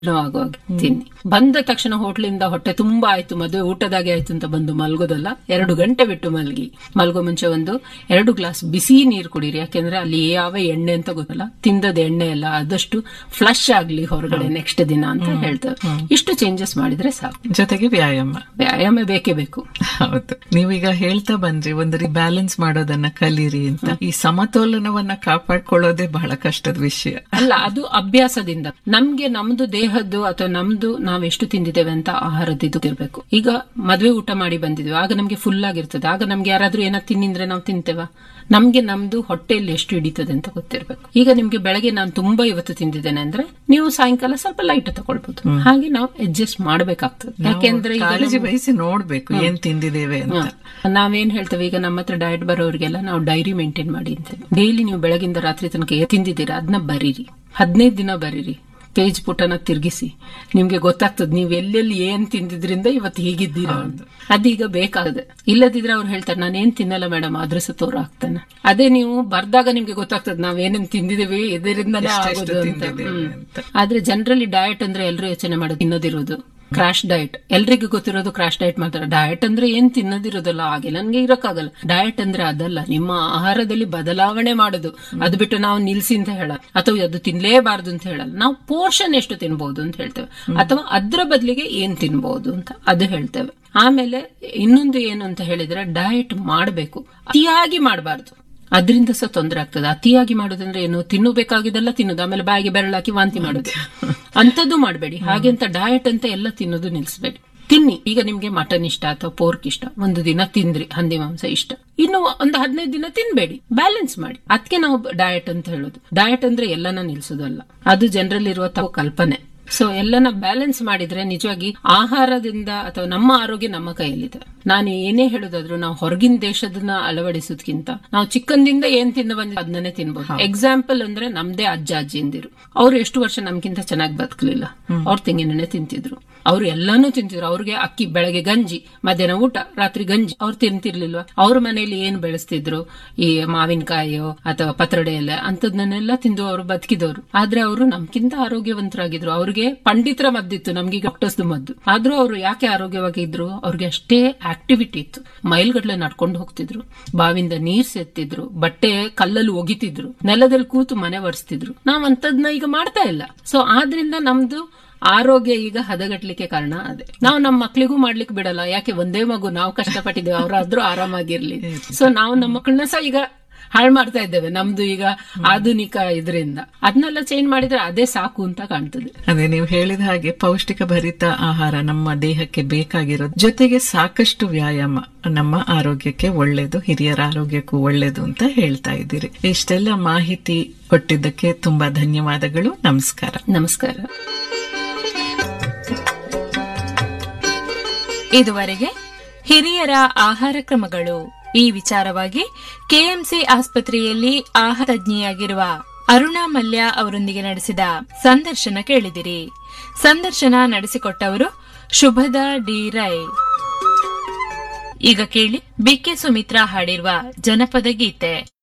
ಆಗುವಾಗ ತಿನ್ನಿ ಬಂದ ತಕ್ಷಣ ಹೋಟ್ಲಿಂದ ಹೊಟ್ಟೆ ತುಂಬಾ ಆಯ್ತು ಮದುವೆ ಊಟದಾಗೆ ಆಯ್ತು ಅಂತ ಬಂದು ಮಲ್ಗೋದಲ್ಲ ಎರಡು ಗಂಟೆ ಬಿಟ್ಟು ಮಲ್ಗಿ ಮಲ್ಗೋ ಮುಂಚೆ ಒಂದು ಎರಡು ಗ್ಲಾಸ್ ಬಿಸಿ ನೀರು ಕುಡೀರಿ ಯಾಕೆಂದ್ರೆ ಅಲ್ಲಿ ಯಾವ ಎಣ್ಣೆ ಅಂತ ಗೊತ್ತಲ್ಲ ತಿಂದದ ಎಣ್ಣೆ ಎಲ್ಲ ಆದಷ್ಟು ಫ್ಲಶ್ ಆಗ್ಲಿ ಹೊರಗಡೆ ನೆಕ್ಸ್ಟ್ ದಿನ ಅಂತ ಹೇಳ್ತೇವೆ ಇಷ್ಟು ಚೇಂಜಸ್ ಮಾಡಿದ್ರೆ ಸಾಕು ಜೊತೆಗೆ ವ್ಯಾಯಾಮ ವ್ಯಾಯಾಮ ಬೇಕೇ ಬೇಕು ಹೌದು ನೀವೀಗ ಹೇಳ್ತಾ ಬಂದ್ರಿ ಒಂದು ಬ್ಯಾಲೆನ್ಸ್ ಮಾಡೋದನ್ನ ಕಲೀರಿ ಅಂತ ಈ ಸಮತೋಲನವನ್ನ ಕಾಪಾಡ್ಕೊಳ್ಳೋದೇ ಬಹಳ ಕಷ್ಟದ ವಿಷಯ ಅಲ್ಲ ಅದು ಅಭ್ಯಾಸದಿಂದ ನಮ್ಗೆ ನಮ್ದು ದೇಹದ್ದು ಅಥವಾ ನಮ್ದು ನಾವ್ ಎಷ್ಟು ತಿಂದಿದ್ದೇವೆ ಅಂತ ಆಹಾರದ್ದು ಇದು ಇರ್ಬೇಕು ಈಗ ಮದ್ವೆ ಊಟ ಮಾಡಿ ಬಂದಿದ್ವಿ ಆಗ ನಮ್ಗೆ ಫುಲ್ ಆಗಿರ್ತದೆ ಆಗ ನಮ್ಗೆ ಯಾರಾದ್ರೂ ಏನಾದ್ರು ತಿನ್ನಿದ್ರೆ ನಾವು ತಿಂತೇವ ನಮ್ಗೆ ನಮ್ದು ಹೊಟ್ಟೆಯಲ್ಲಿ ಎಷ್ಟು ಹಿಡಿತದೆ ಅಂತ ಗೊತ್ತಿರ್ಬೇಕು ಈಗ ನಿಮ್ಗೆ ಬೆಳಗ್ಗೆ ನಾನು ತುಂಬಾ ಇವತ್ತು ತಿಂದಿದ್ದೇನೆ ಅಂದ್ರೆ ನೀವು ಸಾಯಂಕಾಲ ಸ್ವಲ್ಪ ಲೈಟ್ ತಗೊಳ್ಬಹುದು ಹಾಗೆ ನಾವು ಅಡ್ಜಸ್ಟ್ ಮಾಡ್ಬೇಕಾಗ್ತದೆ ಯಾಕೆಂದ್ರೆ ಈಗ ಕಾಳಜಿ ವಹಿಸಿ ನೋಡ್ಬೇಕು ಏನ್ ತಿಂದಿದ್ದೇವೆ ಅಂತ ನಾವೇನ್ ಹೇಳ್ತೇವೆ ಈಗ ನಮ್ಮ ಹತ್ರ ಡಯಟ್ ಬರೋರಿಗೆಲ್ಲ ನಾವು ಡೈರಿ ಮೇಂಟೈನ್ ಮಾಡಿ ಅಂತೇವೆ ಡೈಲಿ ನೀವು ಬೆಳಗಿಂದ ರಾತ್ರಿ ತನಕ ಏನ್ ತಿಂದಿದ್ದೀರಾ ಅದನ್ನ ಬರೀರಿ ಹದಿನೈದು ದಿನ ಬರೀರಿ ಪೇಜ್ ಪುಟನ ತಿರ್ಗಿಸಿ ನಿಮ್ಗೆ ಗೊತ್ತಾಗ್ತದೆ ನೀವು ಎಲ್ಲೆಲ್ಲಿ ಏನ್ ತಿಂದಿದ್ರಿಂದ ಇವತ್ತು ಹೀಗಿದ್ದೀರಾ ಅಂತ ಅದೀಗ ಬೇಕಾಗದೆ ಇಲ್ಲದಿದ್ರೆ ಅವ್ರು ಹೇಳ್ತಾರೆ ನಾನು ಏನ್ ತಿನ್ನಲ್ಲ ಮೇಡಮ್ ಆದ್ರೆ ಸಹ ತೋರ ಆಗ್ತಾನೆ ಅದೇ ನೀವು ಬರ್ದಾಗ ನಿಮ್ಗೆ ಗೊತ್ತಾಗ್ತದೆ ನಾವೇನೇನ್ ತಿಂದಿದ್ದೀವಿ ಇದರಿಂದಲೇ ಆಗೋದು ಅಂತ ಹ್ಮ್. ಆದ್ರೆ ಜನರಲಿ ಡಯಟ್ ಅಂದ್ರೆ ಎಲ್ಲರೂ ಯೋಚನೆ ಮಾಡೋದು ತಿನ್ನೋದಿರೋದು ಕ್ರಾಶ್ ಡಯಟ್ ಎಲ್ರಿಗೂ ಗೊತ್ತಿರೋದು ಕ್ರಾಶ್ ಡಯಟ್ ಮಾಡ್ತಾರೆ ಡಯಟ್ ಅಂದ್ರೆ ಏನ್ ತಿನ್ನೋದಿರೋದಲ್ಲ ಹಾಗೆ ನನ್ಗೆ ಇರಕ್ಕಾಗಲ್ಲ ಡಯಟ್ ಅಂದ್ರೆ ಅದಲ್ಲ ನಿಮ್ಮ ಆಹಾರದಲ್ಲಿ ಬದಲಾವಣೆ ಮಾಡೋದು ಅದು ಬಿಟ್ಟು ನಾವು ನಿಲ್ಸಿ ಅಂತ ಹೇಳ ಅಥವಾ ಅದು ತಿನ್ಲೇಬಾರ್ದು ಅಂತ ಹೇಳಲ್ಲ ನಾವು ಪೋರ್ಷನ್ ಎಷ್ಟು ತಿನ್ಬಹುದು ಅಂತ ಹೇಳ್ತೇವೆ ಅಥವಾ ಅದ್ರ ಬದಲಿಗೆ ಏನ್ ತಿನ್ಬಹುದು ಅಂತ ಅದು ಹೇಳ್ತೇವೆ ಆಮೇಲೆ ಇನ್ನೊಂದು ಏನು ಅಂತ ಹೇಳಿದ್ರೆ ಡಯಟ್ ಮಾಡಬೇಕು ಅತಿಯಾಗಿ ಮಾಡಬಾರ್ದು ಅದರಿಂದ ಸಹ ತೊಂದರೆ ಆಗ್ತದೆ ಅತಿಯಾಗಿ ಮಾಡೋದಂದ್ರೆ ಏನು ತಿನ್ನಬೇಕಾಗಿದ್ದೆಲ್ಲ ತಿನ್ನೋದು ಆಮೇಲೆ ಬಾಯಿಗೆ ಬೆರಳಾಕಿ ವಾಂತಿ ಮಾಡೋದು ಅಂತದ್ದು ಮಾಡಬೇಡಿ ಹಾಗೆ ಅಂತ ಡಯಟ್ ಅಂತ ಎಲ್ಲ ತಿನ್ನೋದು ನಿಲ್ಲಿಸಬೇಡಿ ತಿನ್ನಿ ಈಗ ನಿಮ್ಗೆ ಮಟನ್ ಇಷ್ಟ ಅಥವಾ ಪೋರ್ಕ್ ಇಷ್ಟ ಒಂದು ದಿನ ತಿಂದ್ರಿ ಹಂದಿ ಮಾಂಸ ಇಷ್ಟ ಇನ್ನು ಒಂದು ಹದಿನೈದು ದಿನ ತಿನ್ಬೇಡಿ ಬ್ಯಾಲೆನ್ಸ್ ಮಾಡಿ ಅದಕ್ಕೆ ನಾವು ಡಯಟ್ ಅಂತ ಹೇಳೋದು ಡಯಟ್ ಅಂದ್ರೆ ಎಲ್ಲನ ನಿಲ್ಸೋದಲ್ಲ ಅದು ಜನರಲ್ಲಿರುವ ತಪ್ಪು ಕಲ್ಪನೆ ಸೊ ಎಲ್ಲನ ಬ್ಯಾಲೆನ್ಸ್ ಮಾಡಿದ್ರೆ ನಿಜವಾಗಿ ಆಹಾರದಿಂದ ಅಥವಾ ನಮ್ಮ ಆರೋಗ್ಯ ನಮ್ಮ ಕೈಯಲ್ಲಿದೆ ನಾನು ಏನೇ ಹೇಳೋದಾದ್ರು ನಾವು ಹೊರಗಿನ ದೇಶದನ್ನ ಅಳವಡಿಸೋದ್ಕಿಂತ ನಾವು ಚಿಕ್ಕಂದಿಂದ ಏನ್ ತಿಂದ ಬಂದ ಅದನ್ನೇ ತಿನ್ಬಹುದು ಎಕ್ಸಾಂಪಲ್ ಅಂದ್ರೆ ನಮ್ದೇ ಅಜ್ಜ ಅಜ್ಜಿಯಂದಿರು ಅವ್ರು ಎಷ್ಟು ವರ್ಷ ನಮ್ಗಿಂತ ಚೆನ್ನಾಗಿ ಬದುಕಲಿಲ್ಲ ಅವ್ರು ತೆಂಗಿನೆಣ್ಣೆ ತಿಂತಿದ್ರು ಅವ್ರು ಎಲ್ಲಾನು ತಿಂತಿದ್ರು ಅವ್ರಿಗೆ ಅಕ್ಕಿ ಬೆಳಗ್ಗೆ ಗಂಜಿ ಮಧ್ಯಾಹ್ನ ಊಟ ರಾತ್ರಿ ಗಂಜಿ ಅವ್ರು ತಿಂತಿರ್ಲಿಲ್ವಾ ಅವ್ರ ಮನೆಯಲ್ಲಿ ಏನ್ ಬೆಳೆಸ್ತಿದ್ರು ಈ ಮಾವಿನಕಾಯಿಯೋ ಅಥವಾ ಪತ್ರೊಡೆ ಎಲೆ ಅಂತದನ್ನೆಲ್ಲ ತಿಂದು ಅವರು ಬದುಕಿದವರು ಆದ್ರೆ ಅವರು ನಮ್ಗಿಂತ ಆರೋಗ್ಯವಂತರಾಗಿದ್ರು ಅವ್ರಿಗೆ ಪಂಡಿತರ ಮದ್ದಿತ್ತು ನಮ್ಗೆ ಡಾಕ್ಟರ್ಸ್ ಮದ್ದು ಆದ್ರೂ ಅವರು ಯಾಕೆ ಆರೋಗ್ಯವಾಗಿದ್ರು ಅವ್ರಿಗೆ ಅಷ್ಟೇ ಆಕ್ಟಿವಿಟಿ ಇತ್ತು ಮೈಲ್ಗಟ್ಲೆ ನಡ್ಕೊಂಡು ಹೋಗ್ತಿದ್ರು ಬಾವಿಂದ ನೀರ್ ಸೇತ್ತಿದ್ರು ಬಟ್ಟೆ ಕಲ್ಲಲ್ಲಿ ಒಗಿತಿದ್ರು ನೆಲದಲ್ಲಿ ಕೂತು ಮನೆ ಒರೆಸ್ತಿದ್ರು ನಾವ್ ಅಂತದ್ನ ಈಗ ಮಾಡ್ತಾ ಇಲ್ಲ ಸೊ ಆದ್ರಿಂದ ನಮ್ದು ಆರೋಗ್ಯ ಈಗ ಹದಗಟ್ಲಿಕ್ಕೆ ಕಾರಣ ಅದೇ ನಾವು ನಮ್ಮ ಮಕ್ಳಿಗೂ ಮಾಡ್ಲಿಕ್ಕೆ ಬಿಡಲ್ಲ ಯಾಕೆ ಒಂದೇ ಮಗು ನಾವು ಕಷ್ಟಪಟ್ಟಿದ್ದೇವೆ ಅವರಾದ್ರೂ ಆರಾಮಾಗಿರ್ಲಿ ಸೊ ನಾವು ನಮ್ಮ ಮಕ್ಕಳನ್ನ ಸಹ ಈಗ ಹಾಳು ಮಾಡ್ತಾ ಇದ್ದೇವೆ ನಮ್ದು ಈಗ ಆಧುನಿಕ ಇದರಿಂದ ಅದನ್ನೆಲ್ಲ ಚೇಂಜ್ ಮಾಡಿದ್ರೆ ಅದೇ ಸಾಕು ಅಂತ ಕಾಣ್ತದೆ ಅದೇ ನೀವು ಹೇಳಿದ ಹಾಗೆ ಪೌಷ್ಟಿಕ ಭರಿತ ಆಹಾರ ನಮ್ಮ ದೇಹಕ್ಕೆ ಬೇಕಾಗಿರೋದು ಜೊತೆಗೆ ಸಾಕಷ್ಟು ವ್ಯಾಯಾಮ ನಮ್ಮ ಆರೋಗ್ಯಕ್ಕೆ ಒಳ್ಳೇದು ಹಿರಿಯರ ಆರೋಗ್ಯಕ್ಕೂ ಒಳ್ಳೇದು ಅಂತ ಹೇಳ್ತಾ ಇದ್ದೀರಿ ಇಷ್ಟೆಲ್ಲ ಮಾಹಿತಿ ಕೊಟ್ಟಿದ್ದಕ್ಕೆ ತುಂಬಾ ಧನ್ಯವಾದಗಳು ನಮಸ್ಕಾರ ನಮಸ್ಕಾರ ಇದುವರೆಗೆ ಹಿರಿಯರ ಆಹಾರ ಕ್ರಮಗಳು ಈ ವಿಚಾರವಾಗಿ ಕೆಎಂಸಿ ಆಸ್ಪತ್ರೆಯಲ್ಲಿ ಆಹಾರ ತಜ್ಞೆಯಾಗಿರುವ ಅರುಣಾ ಮಲ್ಯ ಅವರೊಂದಿಗೆ ನಡೆಸಿದ ಸಂದರ್ಶನ ಕೇಳಿದಿರಿ ಸಂದರ್ಶನ ನಡೆಸಿಕೊಟ್ಟವರು ಶುಭದಾ ಡಿ ರೈ ಈಗ ಕೇಳಿ ಬಿಕೆ ಸುಮಿತ್ರಾ ಹಾಡಿರುವ ಜನಪದ ಗೀತೆ